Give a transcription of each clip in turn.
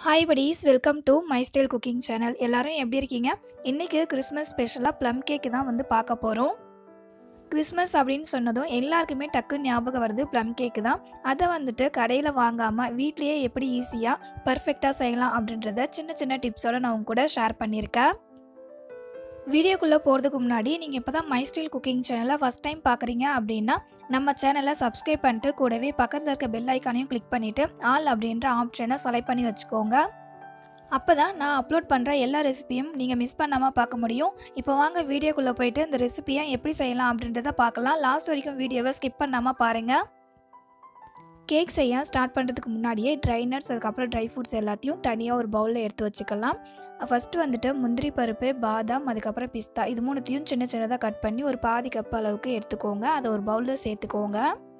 hi buddies welcome to my style cooking channel எல்லாரும் எப்படி இருக்கீங்க இன்றைக்கி கிறிஸ்மஸ் ஸ்பெஷலாக ப்ளம் கேக்கு தான் வந்து பார்க்க போகிறோம் கிறிஸ்மஸ் அப்படின்னு சொன்னதும் எல்லாருக்குமே டக்குன்னு ஞாபகம் வருது ப்ளம் கேக்கு தான் அதை வந்துட்டு கடையில் வாங்காமல் வீட்லேயே எப்படி ஈஸியாக பர்ஃபெக்டாக செய்யலாம் அப்படின்றத சின்ன சின்ன டிப்ஸோட நான் உங்க கூட ஷேர் பண்ணியிருக்கேன் வீடியோக்குள்ளே போகிறதுக்கு முன்னாடி நீங்கள் இப்போ தான் மை ஸ்டைல் குக்கிங் சேனலை ஃபஸ்ட் டைம் பார்க்குறீங்க அப்படின்னா நம்ம சேனலை சப்ஸ்கிரைப் பண்ணிட்டு கூடவே பக்கத்தில் இருக்க பெல் ஐக்கானையும் கிளிக் பண்ணிவிட்டு ஆல் அப்படின்ற ஆப்ஷனை செலக்ட் பண்ணி வச்சுக்கோங்க அப்போ தான் நான் அப்லோட் பண்ணுற எல்லா ரெசிபியும் நீங்கள் மிஸ் பண்ணாமல் பார்க்க முடியும் இப்போ வாங்க வீடியோக்குள்ளே போயிட்டு இந்த ரெசிபியை எப்படி செய்யலாம் அப்படின்றத பார்க்கலாம் லாஸ்ட் வரைக்கும் வீடியோவை ஸ்கிப் பண்ணாமல் பாருங்கள் கேக் செய்ய ஸ்டார்ட் பண்ணுறதுக்கு முன்னாடியே ட்ரை நட்ஸ் அதுக்கப்புறம் ட்ரை ஃப்ரூட்ஸ் எல்லாத்தையும் தனியாக ஒரு பவுலில் எடுத்து வச்சுக்கலாம் ஃபஸ்ட்டு வந்துட்டு முந்திரி பருப்பு பாதாம் அதுக்கப்புறம் பிஸ்தா இது மூணுத்தையும் சின்ன சின்னதாக கட் பண்ணி ஒரு பாதி கப் அளவுக்கு எடுத்துக்கோங்க அதை ஒரு பவுலில் சேர்த்துக்கோங்க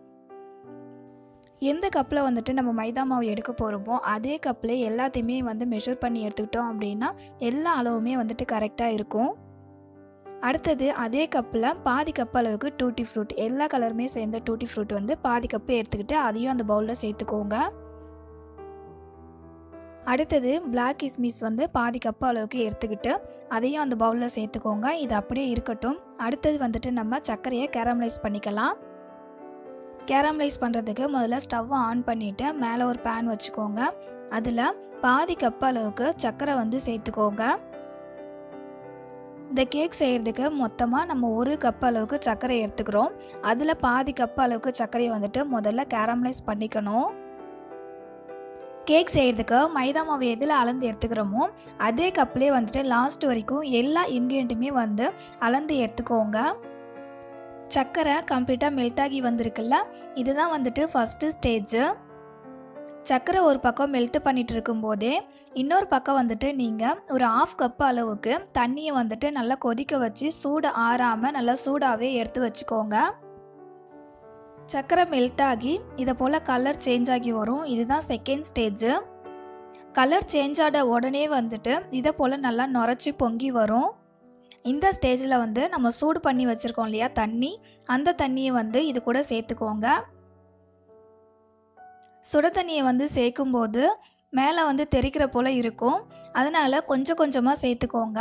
எந்த கப்பில் வந்துட்டு நம்ம மைதா மாவு எடுக்க போகிறோமோ அதே கப்பில் எல்லாத்தையுமே வந்து மெஷர் பண்ணி எடுத்துக்கிட்டோம் அப்படின்னா எல்லா அளவுமே வந்துட்டு கரெக்டாக இருக்கும் அடுத்தது அதே கப்பில் பாதி கப் அளவுக்கு டூட்டி ஃப்ரூட் எல்லா கலருமே சேர்ந்த டூட்டி ஃப்ரூட் வந்து பாதி கப்பு எடுத்துக்கிட்டு அதையும் அந்த பவுலில் சேர்த்துக்கோங்க அடுத்தது பிளாக் கிஸ்மிஸ் வந்து பாதி கப் அளவுக்கு எடுத்துக்கிட்டு அதையும் அந்த பவுலில் சேர்த்துக்கோங்க இது அப்படியே இருக்கட்டும் அடுத்தது வந்துட்டு நம்ம சர்க்கரையை கேரமலைஸ் பண்ணிக்கலாம் கேரமலைஸ் பண்ணுறதுக்கு முதல்ல ஸ்டவ்வை ஆன் பண்ணிவிட்டு மேலே ஒரு பேன் வச்சுக்கோங்க அதில் பாதி கப் அளவுக்கு சர்க்கரை வந்து சேர்த்துக்கோங்க இந்த கேக் செய்கிறதுக்கு மொத்தமாக நம்ம ஒரு கப் அளவுக்கு சர்க்கரை எடுத்துக்கிறோம் அதில் பாதி கப் அளவுக்கு சர்க்கரையை வந்துட்டு முதல்ல கேரமலைஸ் பண்ணிக்கணும் கேக் செய்கிறதுக்கு மைதா மாவு எதில் அளந்து எடுத்துக்கிறோமோ அதே கப்லேயே வந்துட்டு லாஸ்ட் வரைக்கும் எல்லா இன்க்ரீடியண்ட்டுமே வந்து அளந்து எடுத்துக்கோங்க சர்க்கரை கம்ப்ளீட்டாக மெல்ட் ஆகி வந்திருக்குல்ல இதுதான் வந்துட்டு ஃபஸ்ட்டு ஸ்டேஜு சர்க்கரை ஒரு பக்கம் மெல்ட் பண்ணிட்டு இருக்கும்போதே இன்னொரு பக்கம் வந்துட்டு நீங்கள் ஒரு ஆஃப் கப் அளவுக்கு தண்ணியை வந்துட்டு நல்லா கொதிக்க வச்சு சூடு ஆறாமல் நல்லா சூடாகவே எடுத்து வச்சுக்கோங்க சர்க்கரை மெல்ட் ஆகி இதை போல் கலர் சேஞ்ச் ஆகி வரும் இதுதான் செகண்ட் ஸ்டேஜு கலர் சேஞ்ச் ஆட உடனே வந்துட்டு இதை போல் நல்லா நுரைச்சி பொங்கி வரும் இந்த ஸ்டேஜில் வந்து நம்ம சூடு பண்ணி வச்சுருக்கோம் இல்லையா தண்ணி அந்த தண்ணியை வந்து இது கூட சேர்த்துக்கோங்க சுட தண்ணியை வந்து சேர்க்கும்போது மேலே வந்து தெரிக்கிற போல் இருக்கும் அதனால் கொஞ்சம் கொஞ்சமாக சேர்த்துக்கோங்க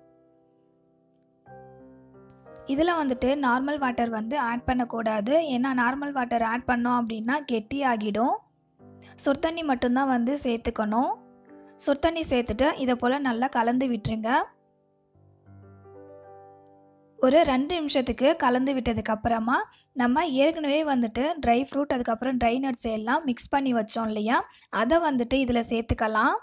இதில் வந்துட்டு நார்மல் வாட்டர் வந்து ஆட் பண்ணக்கூடாது ஏன்னா நார்மல் வாட்டர் ஆட் பண்ணோம் அப்படின்னா கெட்டி ஆகிடும் சுடுதண்ணி மட்டும்தான் வந்து சேர்த்துக்கணும் சுடுதண்ணி சேர்த்துட்டு இதை போல் நல்லா கலந்து விட்டுருங்க ஒரு ரெண்டு நிமிஷத்துக்கு கலந்து விட்டதுக்கு அப்புறமா நம்ம ஏற்கனவே வந்துட்டு ட்ரை ஃப்ரூட் அதுக்கப்புறம் ட்ரை நட்ஸ் எல்லாம் மிக்ஸ் பண்ணி வச்சோம் இல்லையா அதை வந்துட்டு இதில் சேர்த்துக்கலாம்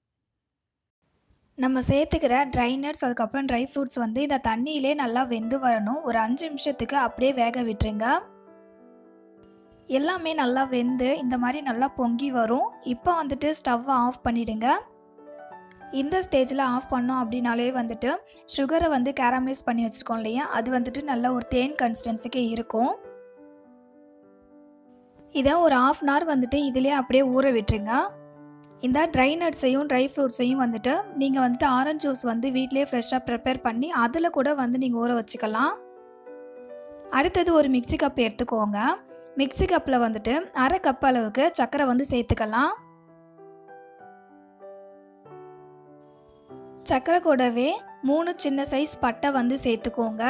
நம்ம சேர்த்துக்கிற ட்ரை நட்ஸ் அதுக்கப்புறம் ட்ரை ஃப்ரூட்ஸ் வந்து இந்த தண்ணியிலே நல்லா வெந்து வரணும் ஒரு அஞ்சு நிமிஷத்துக்கு அப்படியே வேக விட்டுருங்க எல்லாமே நல்லா வெந்து இந்த மாதிரி நல்லா பொங்கி வரும் இப்போ வந்துட்டு ஸ்டவ்வை ஆஃப் பண்ணிடுங்க இந்த ஸ்டேஜில் ஆஃப் பண்ணோம் அப்படின்னாலே வந்துட்டு சுகரை வந்து கேரமலைஸ் பண்ணி வச்சுருக்கோம் இல்லையா அது வந்துட்டு நல்ல ஒரு தேன் கன்சிஸ்டன்சிக்கு இருக்கும் இதை ஒரு ஆஃப் அன் ஹவர் வந்துட்டு இதிலே அப்படியே ஊற விட்டுருங்க இந்த ட்ரை நட்ஸையும் ட்ரை ஃப்ரூட்ஸையும் வந்துட்டு நீங்கள் வந்துட்டு ஆரஞ்சு ஜூஸ் வந்து வீட்டிலே ஃப்ரெஷ்ஷாக ப்ரிப்பேர் பண்ணி அதில் கூட வந்து நீங்கள் ஊற வச்சுக்கலாம் அடுத்தது ஒரு மிக்சி கப் எடுத்துக்கோங்க மிக்சி கப்பில் வந்துட்டு அரை கப் அளவுக்கு சர்க்கரை வந்து சேர்த்துக்கலாம் சர்க்கரை கூடவே மூணு சின்ன சைஸ் பட்டை வந்து சேர்த்துக்கோங்க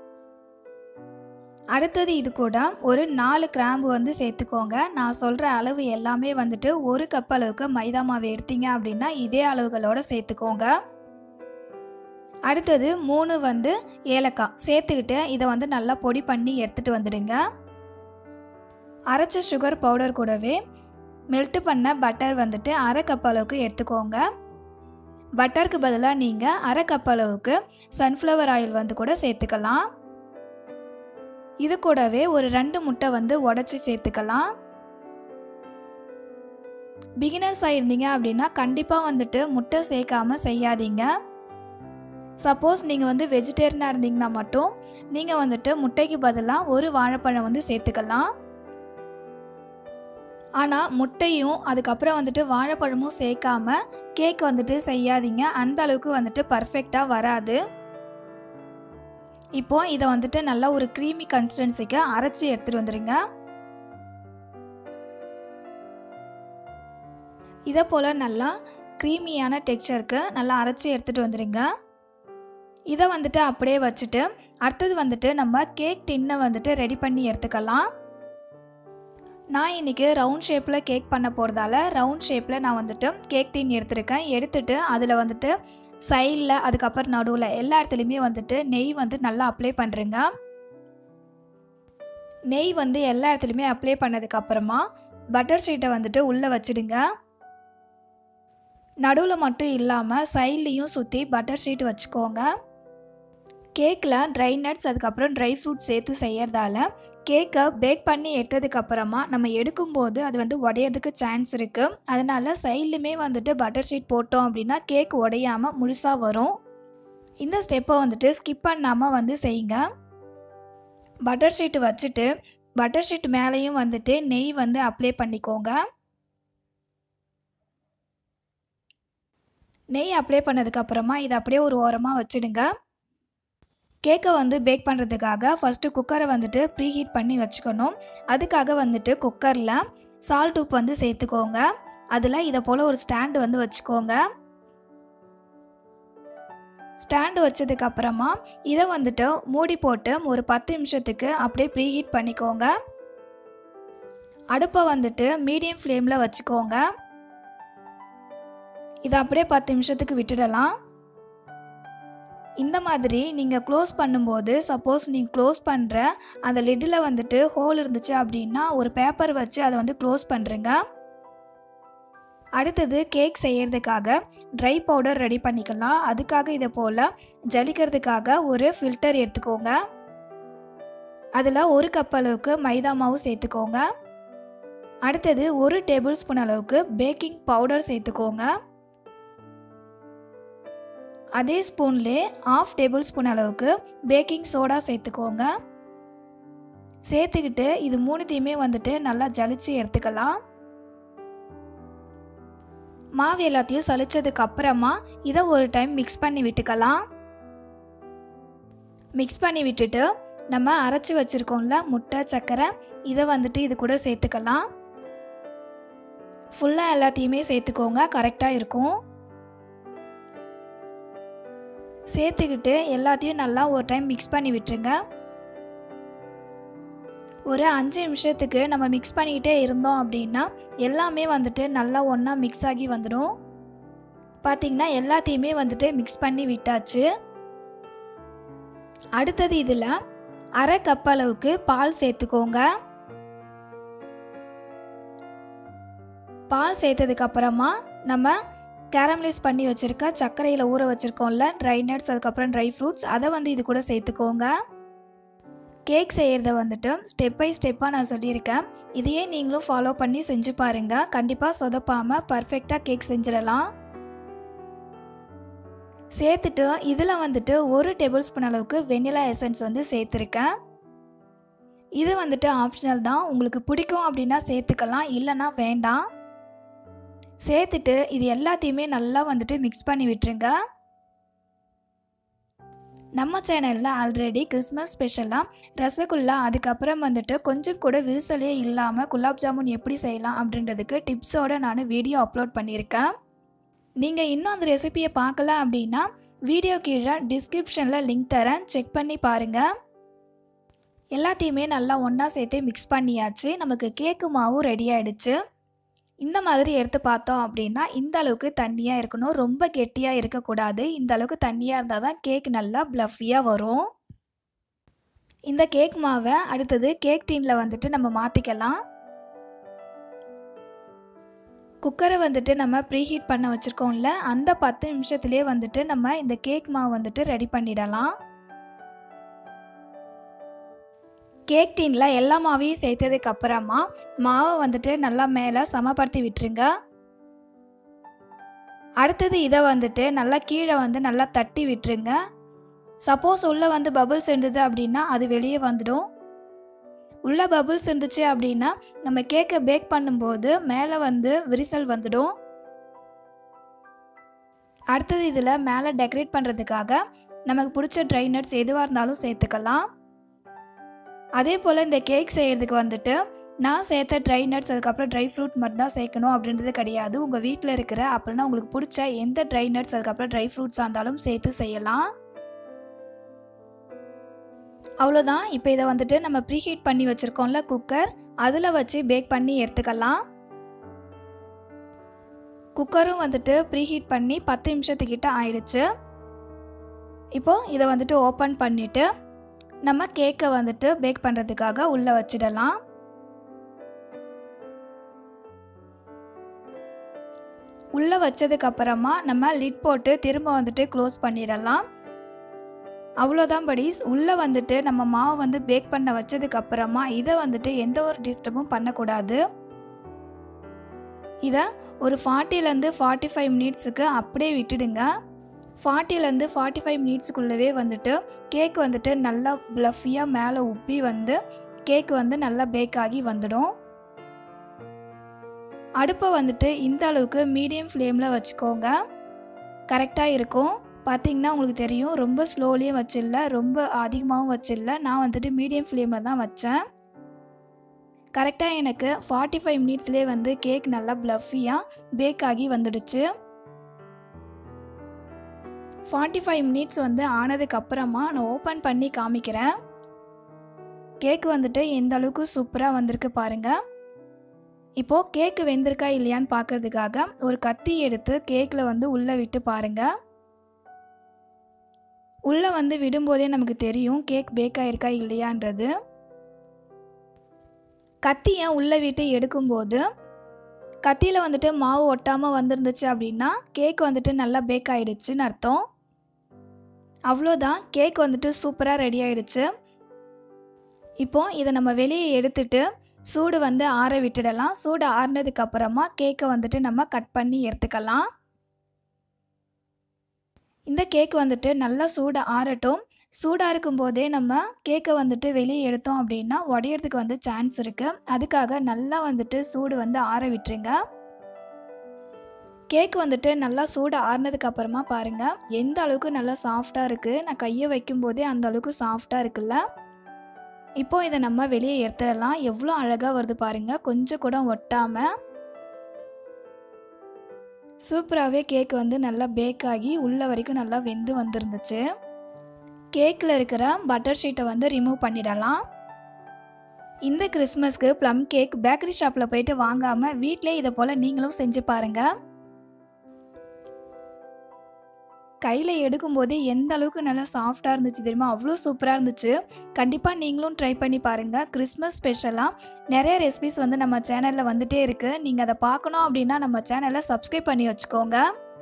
அடுத்தது இது கூட ஒரு நாலு கிராம்பு வந்து சேர்த்துக்கோங்க நான் சொல்கிற அளவு எல்லாமே வந்துட்டு ஒரு கப் அளவுக்கு மைதா மாவு எடுத்தீங்க அப்படின்னா இதே அளவுகளோட சேர்த்துக்கோங்க அடுத்தது மூணு வந்து ஏலக்காய் சேர்த்துக்கிட்டு இதை வந்து நல்லா பொடி பண்ணி எடுத்துகிட்டு வந்துடுங்க அரைச்ச சுகர் பவுடர் கூடவே மெல்ட் பண்ண பட்டர் வந்துட்டு அரை கப் அளவுக்கு எடுத்துக்கோங்க பட்டருக்கு பதிலாக நீங்கள் அரை கப் அளவுக்கு சன்ஃப்ளவர் ஆயில் வந்து கூட சேர்த்துக்கலாம் இது கூடவே ஒரு ரெண்டு முட்டை வந்து உடச்சி சேர்த்துக்கலாம் பிகினர்ஸாக இருந்தீங்க அப்படின்னா கண்டிப்பாக வந்துட்டு முட்டை சேர்க்காம செய்யாதீங்க சப்போஸ் நீங்கள் வந்து வெஜிடேரியனாக இருந்தீங்கன்னா மட்டும் நீங்கள் வந்துட்டு முட்டைக்கு பதிலாக ஒரு வாழைப்பழம் வந்து சேர்த்துக்கலாம் ஆனால் முட்டையும் அதுக்கப்புறம் வந்துட்டு வாழைப்பழமும் சேர்க்காம கேக் வந்துட்டு செய்யாதீங்க அந்த அளவுக்கு வந்துட்டு பர்ஃபெக்டாக வராது இப்போ இதை வந்துட்டு நல்லா ஒரு க்ரீமி கன்சிஸ்டன்சிக்கு அரைச்சி எடுத்துகிட்டு வந்துடுங்க இதை போல் நல்லா க்ரீமியான டெக்ஸ்சருக்கு நல்லா அரைச்சி எடுத்துகிட்டு வந்துடுங்க இதை வந்துட்டு அப்படியே வச்சுட்டு அடுத்தது வந்துட்டு நம்ம கேக் டின்னை வந்துட்டு ரெடி பண்ணி எடுத்துக்கலாம் நான் இன்றைக்கி ரவுண்ட் ஷேப்பில் கேக் பண்ண போகிறதால ரவுண்ட் ஷேப்பில் நான் வந்துட்டு கேக் டின் எடுத்திருக்கேன் எடுத்துட்டு அதில் வந்துட்டு சைடில் அதுக்கப்புறம் நடுவில் எல்லா இடத்துலையுமே வந்துட்டு நெய் வந்து நல்லா அப்ளை பண்ணுறேங்க நெய் வந்து எல்லா இடத்துலையுமே அப்ளை பண்ணதுக்கப்புறமா பட்டர் ஷீட்டை வந்துட்டு உள்ளே வச்சுடுங்க நடுவில் மட்டும் இல்லாமல் சைட்லேயும் சுற்றி பட்டர் ஷீட் வச்சுக்கோங்க கேக்கில் ட்ரை நட்ஸ் அதுக்கப்புறம் ட்ரை ஃப்ரூட் சேர்த்து செய்யறதால கேக்கை பேக் பண்ணி எடுத்ததுக்கப்புறமா நம்ம எடுக்கும்போது அது வந்து உடையறதுக்கு சான்ஸ் இருக்குது அதனால சைட்லையுமே வந்துட்டு பட்டர் ஷீட் போட்டோம் அப்படின்னா கேக் உடையாமல் முழுசாக வரும் இந்த ஸ்டெப்பை வந்துட்டு ஸ்கிப் பண்ணாமல் வந்து செய்யுங்க பட்டர் ஷீட் வச்சுட்டு பட்டர் ஷீட் மேலேயும் வந்துட்டு நெய் வந்து அப்ளை பண்ணிக்கோங்க நெய் அப்ளை பண்ணதுக்கப்புறமா இதை அப்படியே ஒரு ஓரமாக வச்சுடுங்க கேக்கை வந்து பேக் பண்ணுறதுக்காக ஃபஸ்ட்டு குக்கரை வந்துட்டு ப்ரீ ஹீட் பண்ணி வச்சுக்கணும் அதுக்காக வந்துட்டு குக்கரில் சால்ட் உப்பு வந்து சேர்த்துக்கோங்க அதில் இதை போல் ஒரு ஸ்டாண்டு வந்து வச்சுக்கோங்க ஸ்டாண்டு வச்சதுக்கப்புறமா இதை வந்துட்டு மூடி போட்டு ஒரு பத்து நிமிஷத்துக்கு அப்படியே ப்ரீ ஹீட் பண்ணிக்கோங்க அடுப்பை வந்துட்டு மீடியம் ஃப்ளேமில் வச்சுக்கோங்க இதை அப்படியே பத்து நிமிஷத்துக்கு விட்டுடலாம் இந்த மாதிரி நீங்கள் க்ளோஸ் பண்ணும்போது சப்போஸ் நீங்கள் க்ளோஸ் பண்ணுற அந்த லிட்டில் வந்துட்டு ஹோல் இருந்துச்சு அப்படின்னா ஒரு பேப்பர் வச்சு அதை வந்து க்ளோஸ் பண்ணுறேங்க அடுத்தது கேக் செய்யறதுக்காக ட்ரை பவுடர் ரெடி பண்ணிக்கலாம் அதுக்காக இதை போல் ஜலிக்கிறதுக்காக ஒரு ஃபில்டர் எடுத்துக்கோங்க அதில் ஒரு கப் அளவுக்கு மைதா மாவு சேர்த்துக்கோங்க அடுத்தது ஒரு டேபிள் ஸ்பூன் அளவுக்கு பேக்கிங் பவுடர் சேர்த்துக்கோங்க அதே ஸ்பூன்லே ஆஃப் டேபிள் ஸ்பூன் அளவுக்கு பேக்கிங் சோடா சேர்த்துக்கோங்க சேர்த்துக்கிட்டு இது மூணுத்தையுமே வந்துட்டு நல்லா ஜலிச்சு எடுத்துக்கலாம் மாவு எல்லாத்தையும் சலிச்சதுக்கு அப்புறமா இதை ஒரு டைம் மிக்ஸ் பண்ணி விட்டுக்கலாம் மிக்ஸ் பண்ணி விட்டுட்டு நம்ம அரைச்சி வச்சுருக்கோம்ல முட்டை சர்க்கரை இதை வந்துட்டு இது கூட சேர்த்துக்கலாம் ஃபுல்லாக எல்லாத்தையுமே சேர்த்துக்கோங்க கரெக்டாக இருக்கும் சேர்த்துக்கிட்டு எல்லாத்தையும் நல்லா ஒரு டைம் மிக்ஸ் பண்ணி விட்டுருங்க ஒரு அஞ்சு நிமிஷத்துக்கு நம்ம மிக்ஸ் பண்ணிக்கிட்டே இருந்தோம் அப்படின்னா எல்லாமே வந்துட்டு நல்லா ஒன்றா மிக்ஸ் ஆகி வந்துடும் பார்த்திங்கன்னா எல்லாத்தையுமே வந்துட்டு மிக்ஸ் பண்ணி விட்டாச்சு அடுத்தது இதில் அரை கப் அளவுக்கு பால் சேர்த்துக்கோங்க பால் சேர்த்ததுக்கு அப்புறமா நம்ம கேரமலைஸ் பண்ணி வச்சுருக்க சர்க்கரையில் ஊற வச்சுருக்கோம்ல ட்ரை நட்ஸ் அதுக்கப்புறம் ட்ரை ஃப்ரூட்ஸ் அதை வந்து இது கூட சேர்த்துக்கோங்க கேக் செய்கிறத வந்துட்டு ஸ்டெப் பை ஸ்டெப்பாக நான் சொல்லியிருக்கேன் இதையே நீங்களும் ஃபாலோ பண்ணி செஞ்சு பாருங்கள் கண்டிப்பாக சொதப்பாமல் பர்ஃபெக்டாக கேக் செஞ்சிடலாம் சேர்த்துட்டு இதில் வந்துட்டு ஒரு டேபிள் ஸ்பூன் அளவுக்கு வெண்ணிலா எசன்ஸ் வந்து சேர்த்துருக்கேன் இது வந்துட்டு ஆப்ஷனல் தான் உங்களுக்கு பிடிக்கும் அப்படின்னா சேர்த்துக்கலாம் இல்லைன்னா வேண்டாம் சேர்த்துட்டு இது எல்லாத்தையுமே நல்லா வந்துட்டு மிக்ஸ் பண்ணி விட்டுருங்க நம்ம சேனலில் ஆல்ரெடி கிறிஸ்மஸ் ஸ்பெஷலாக ரசகுல்லா அதுக்கப்புறம் வந்துட்டு கொஞ்சம் கூட விரிசலே இல்லாமல் குலாப் ஜாமுன் எப்படி செய்யலாம் அப்படின்றதுக்கு டிப்ஸோடு நான் வீடியோ அப்லோட் பண்ணியிருக்கேன் நீங்கள் இன்னும் அந்த ரெசிபியை பார்க்கல அப்படின்னா வீடியோ கீழே டிஸ்கிரிப்ஷனில் லிங்க் தரேன் செக் பண்ணி பாருங்கள் எல்லாத்தையுமே நல்லா ஒன்றா சேர்த்து மிக்ஸ் பண்ணியாச்சு நமக்கு கேக்கு மாவும் ரெடி ஆயிடுச்சு இந்த மாதிரி எடுத்து பார்த்தோம் அப்படின்னா இந்த அளவுக்கு தண்ணியாக இருக்கணும் ரொம்ப கெட்டியாக இருக்கக்கூடாது இந்த அளவுக்கு தண்ணியாக இருந்தால் தான் கேக் நல்லா ப்ளஃபியாக வரும் இந்த கேக் மாவை அடுத்தது கேக் டீனில் வந்துட்டு நம்ம மாற்றிக்கலாம் குக்கரை வந்துட்டு நம்ம ப்ரீஹீட் பண்ண வச்சுருக்கோம்ல அந்த பத்து நிமிஷத்துலேயே வந்துட்டு நம்ம இந்த கேக் மாவு வந்துட்டு ரெடி பண்ணிடலாம் கேக் டீனில் எல்லா மாவையும் சேர்த்ததுக்கு அப்புறமா மாவை வந்துட்டு நல்லா மேலே சமப்படுத்தி விட்டுருங்க அடுத்தது இதை வந்துட்டு நல்லா கீழே வந்து நல்லா தட்டி விட்டுருங்க சப்போஸ் உள்ளே வந்து பபுள்ஸ் இருந்தது அப்படின்னா அது வெளியே வந்துடும் உள்ளே பபுள்ஸ் இருந்துச்சு அப்படின்னா நம்ம கேக்கை பேக் பண்ணும்போது மேலே வந்து விரிசல் வந்துடும் அடுத்தது இதில் மேலே டெக்கரேட் பண்ணுறதுக்காக நமக்கு பிடிச்ச ட்ரை நட்ஸ் எதுவாக இருந்தாலும் சேர்த்துக்கலாம் அதே போல் இந்த கேக் செய்கிறதுக்கு வந்துட்டு நான் சேர்த்த ட்ரை நட்ஸ் அதுக்கப்புறம் ட்ரை ஃப்ரூட் மட்டும் தான் சேர்க்கணும் அப்படின்றது கிடையாது உங்கள் வீட்டில் இருக்கிற அப்படின்னா உங்களுக்கு பிடிச்ச எந்த ட்ரை நட்ஸ் அதுக்கப்புறம் ட்ரை ஃப்ரூட்ஸாக இருந்தாலும் சேர்த்து செய்யலாம் அவ்வளோதான் இப்போ இதை வந்துட்டு நம்ம ப்ரீஹீட் பண்ணி வச்சுருக்கோம்ல குக்கர் அதில் வச்சு பேக் பண்ணி எடுத்துக்கலாம் குக்கரும் வந்துட்டு ப்ரீஹீட் பண்ணி பத்து நிமிஷத்துக்கிட்ட ஆயிடுச்சு இப்போது இதை வந்துட்டு ஓப்பன் பண்ணிவிட்டு நம்ம கேக்கை வந்துட்டு பேக் பண்ணுறதுக்காக உள்ளே வச்சிடலாம் உள்ளே வச்சதுக்கு அப்புறமா நம்ம லிட் போட்டு திரும்ப வந்துட்டு க்ளோஸ் பண்ணிடலாம் அவ்வளோதான் படிஸ் உள்ளே வந்துட்டு நம்ம மாவு வந்து பேக் பண்ண வச்சதுக்கு அப்புறமா இதை வந்துட்டு எந்த ஒரு டிஸ்டர்பும் பண்ணக்கூடாது இதை ஒரு ஃபார்ட்டிலேருந்து ஃபார்ட்டி ஃபைவ் மினிட்ஸுக்கு அப்படியே விட்டுடுங்க ஃபார்ட்டிலேருந்து ஃபார்ட்டி ஃபைவ் மினிட்ஸுக்குள்ளவே வந்துட்டு கேக் வந்துட்டு நல்லா ப்ளஃபியாக மேலே உப்பி வந்து கேக் வந்து நல்லா பேக் ஆகி வந்துடும் அடுப்பை வந்துட்டு இந்த அளவுக்கு மீடியம் ஃப்ளேமில் வச்சுக்கோங்க கரெக்டாக இருக்கும் பார்த்தீங்கன்னா உங்களுக்கு தெரியும் ரொம்ப ஸ்லோலியும் வச்சிடல ரொம்ப அதிகமாகவும் வச்சிடல நான் வந்துட்டு மீடியம் ஃப்ளேமில் தான் வச்சேன் கரெக்டாக எனக்கு ஃபார்ட்டி ஃபைவ் மினிட்ஸ்லேயே வந்து கேக் நல்லா ப்ளஃபியாக பேக் ஆகி வந்துடுச்சு ஃபார்ட்டி ஃபைவ் மினிட்ஸ் வந்து ஆனதுக்கு அப்புறமா நான் ஓப்பன் பண்ணி காமிக்கிறேன் கேக் வந்துட்டு எந்த அளவுக்கு சூப்பராக வந்திருக்கு பாருங்கள் இப்போது கேக்கு வெந்திருக்கா இல்லையான்னு பார்க்கறதுக்காக ஒரு கத்தி எடுத்து கேக்கில் வந்து உள்ளே விட்டு பாருங்கள் உள்ளே வந்து விடும்போதே நமக்கு தெரியும் கேக் பேக் ஆயிருக்கா இல்லையான்றது கத்தியை உள்ளே விட்டு எடுக்கும்போது கத்தியில் வந்துட்டு மாவு ஒட்டாமல் வந்திருந்துச்சு அப்படின்னா கேக் வந்துட்டு நல்லா பேக் ஆகிடுச்சுன்னு அர்த்தம் அவ்வளோதான் கேக் வந்துட்டு சூப்பராக ரெடி ஆயிடுச்சு இப்போ இதை நம்ம வெளியே எடுத்துட்டு சூடு வந்து ஆற விட்டுடலாம் சூடு ஆறினதுக்கு அப்புறமா கேக்கை வந்துட்டு நம்ம கட் பண்ணி எடுத்துக்கலாம் இந்த கேக் வந்துட்டு நல்லா சூடு ஆறட்டும் சூடாக இருக்கும் போதே நம்ம கேக்கை வந்துட்டு வெளியே எடுத்தோம் அப்படின்னா உடையறதுக்கு வந்து சான்ஸ் இருக்குது அதுக்காக நல்லா வந்துட்டு சூடு வந்து ஆற விட்டுருங்க கேக் வந்துட்டு நல்லா சூடு ஆறுனதுக்கு அப்புறமா பாருங்கள் எந்த அளவுக்கு நல்லா சாஃப்டாக இருக்குது நான் கையை வைக்கும் போதே அந்த அளவுக்கு சாஃப்டாக இருக்குல்ல இப்போ இதை நம்ம வெளியே எடுத்துடலாம் எவ்வளோ அழகாக வருது பாருங்கள் கொஞ்சம் கூட ஒட்டாமல் சூப்பராகவே கேக் வந்து நல்லா பேக் ஆகி உள்ள வரைக்கும் நல்லா வெந்து வந்துருந்துச்சு கேக்கில் இருக்கிற பட்டர் ஷீட்டை வந்து ரிமூவ் பண்ணிடலாம் இந்த கிறிஸ்மஸ்க்கு ப்ளம் கேக் பேக்கரி ஷாப்பில் போயிட்டு வாங்காமல் வீட்டிலே இதை போல் நீங்களும் செஞ்சு பாருங்கள் கையில் எடுக்கும்போது எந்த அளவுக்கு நல்லா சாஃப்டாக இருந்துச்சு தெரியுமா அவ்வளோ சூப்பராக இருந்துச்சு கண்டிப்பாக நீங்களும் ட்ரை பண்ணி பாருங்கள் கிறிஸ்மஸ் ஸ்பெஷலாக நிறைய ரெசிபிஸ் வந்து நம்ம சேனலில் வந்துட்டே இருக்குது நீங்கள் அதை பார்க்கணும் அப்படின்னா நம்ம சேனலை சப்ஸ்கிரைப் பண்ணி வச்சுக்கோங்க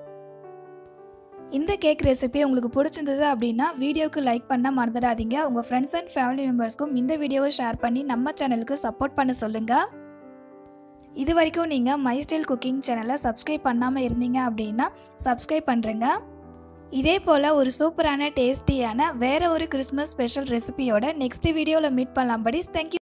இந்த கேக் ரெசிபி உங்களுக்கு பிடிச்சிருந்தது அப்படின்னா வீடியோவுக்கு லைக் பண்ண மறந்துடாதீங்க உங்கள் ஃப்ரெண்ட்ஸ் அண்ட் ஃபேமிலி மெம்பர்ஸ்க்கும் இந்த வீடியோவை ஷேர் பண்ணி நம்ம சேனலுக்கு சப்போர்ட் பண்ண சொல்லுங்கள் இது வரைக்கும் நீங்கள் மை ஸ்டைல் குக்கிங் சேனலை சப்ஸ்கிரைப் பண்ணாமல் இருந்தீங்க அப்படின்னா சப்ஸ்கிரைப் பண்ணுறேங்க இதே போல் ஒரு சூப்பரான டேஸ்டியான வேற ஒரு கிறிஸ்மஸ் ஸ்பெஷல் ரெசிபியோட நெக்ஸ்ட் வீடியோவில் மீட் பண்ணலாம் படிஸ் தேங்க்யூ